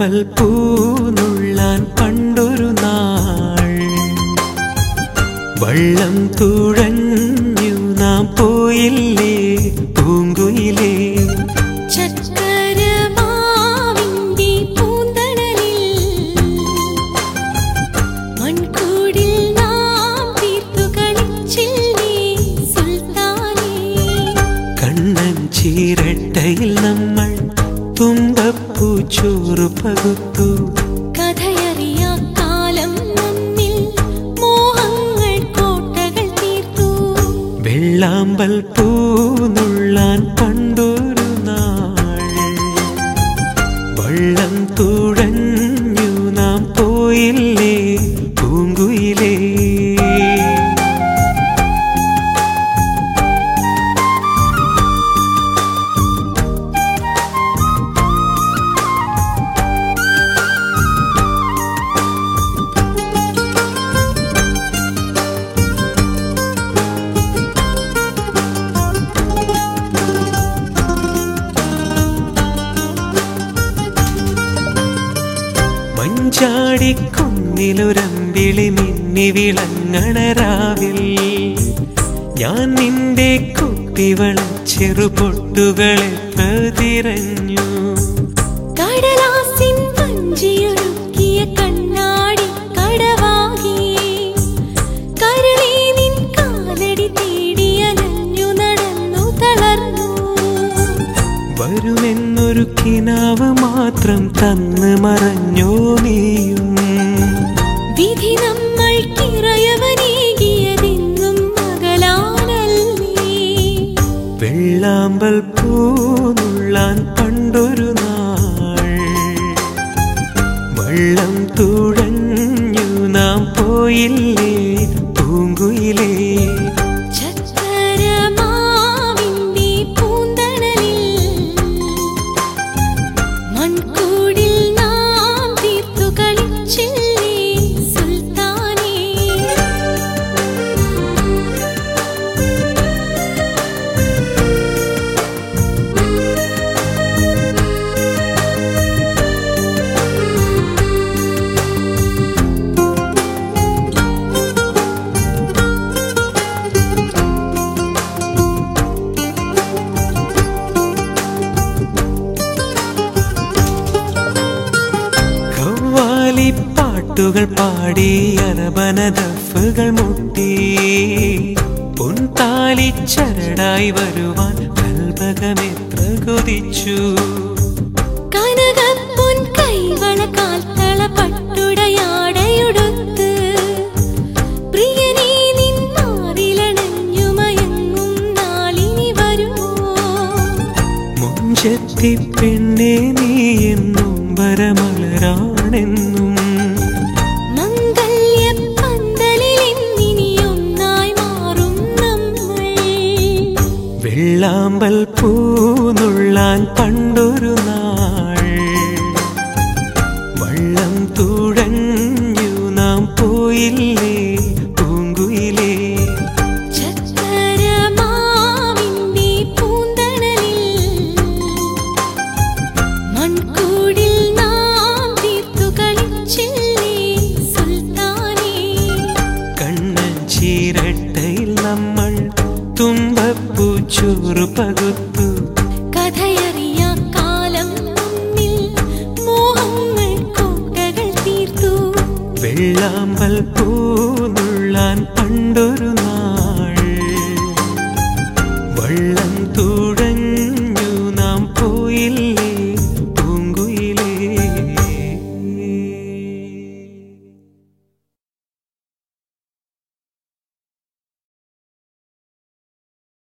വെള്ളാമ്പൽ പൂനുള്ളാൻ പണ്ടൊരു നാൾ വള്ളം തുഴഞ്ഞു നാം പോയില്ലേ പൂങ്കുയിലേ ചക്കരമാവിന്റെ പൂന്തണലിൽ മൺകൂടിൽ നാം തീർത്തു കളിച്ചില്ലേ സുൽത്താനേ കണ്ണൻ ചീരട്ടയിൽ നമ്മൾ തുമ്പപ്പൂ ചോറ് പകുത്തു കഥയറിയാ കാലം നമ്മിൽ മോഹങ്ങൾ കോട്ടകൾ തീർത്തു വെള്ളാമ്പൽ പൂനുള്ളാൻ പണ്ടൊരു നാൾ വള്ളം തുഴഞ്ഞു നാം പോയില്ലേ പൂങ്കുയിലേ മഞ്ചാടിക്കുന്നിലൊരമ്പിളി മിന്നി വിളങ്ങണ രാവിൽ ഞാൻ നിന്റെ കുട്ടിവള ചെറുപൊട്ടുകളെ പ്രതിരഞ്ഞു കടലാസിൻ വഞ്ചിയൊരുക്കിയ കണ്ണാടി കടവാകി കരളി നിൻ കാലടി തേടി അലഞ്ഞു നടന്നു തളർന്നു വരുമെന്നൊരു കിനാവ് മാത്രം തന്ന് മറഞ്ഞോ നീയും വിധി നമ്മൾക്കിറയവനേകിയതെന്നും മകലാനല്ലേ വെള്ളാമ്പൽ പൂനുള്ളാൻ പണ്ടൊരു നാൾ വള്ളം തുഴഞ്ഞു നാം പോയില്ലേ പൂങ്കുയിലേ ചക്കരമാവിന്റെ പൂന്തണലിൽ മൺകൂടിൽ നാം തീർത്തു കളിച്ചില്ലേ സുൽത്താനേ കവ്വാലി പാട്ടുകൾ പാടി അരബന ദഫുകൾ മുട്ടി പൊൻതാലി ചരടായി വരുവാൻ കൽപകമെത്ര കൊതിച്ചു കനകപ്പൊൻ കൈവള കാൽത്തള പട്ടുടയാടയുടുത്ത് പ്രിയനേ നിൻ മാറിലണഞ്ഞു മയങ്ങും നാളിനി വരുമോ മുഞ്ചത്തി പെണ്ണെ നീ എന്നും വരമലരാണെന്നും മംഗല്യപ്പന്തലിൽ ഇന്നിനിയൊന്നായി മാറും നമ്മൾ വെള്ളാമ്പൽ പൂനുള്ളാൻ പണ്ടൊരു നാൾ വള്ളം തുഴഞ്ഞു നാം പോയില്ലേ പൂങ്കുയിലേ ചക്കരമാവിന്റെ പൂന്തണലിൽ മൺകൂടിൽ നാം തീർത്തു കളിച്ചില്ലേ സുൽത്താനേ കണ്ണൻ ചീരട്ടയിൽ നമ്മൾ തുമ്പപ്പൂ ചോറ് പകുത്തു കഥയറിയാ കാലം നമ്മിൽ മോഹങ്ങൾ കോട്ടകൾ തീർത്തു വെള്ളാമ്പൽ പൂനുള്ളാൻ പണ്ടൊരു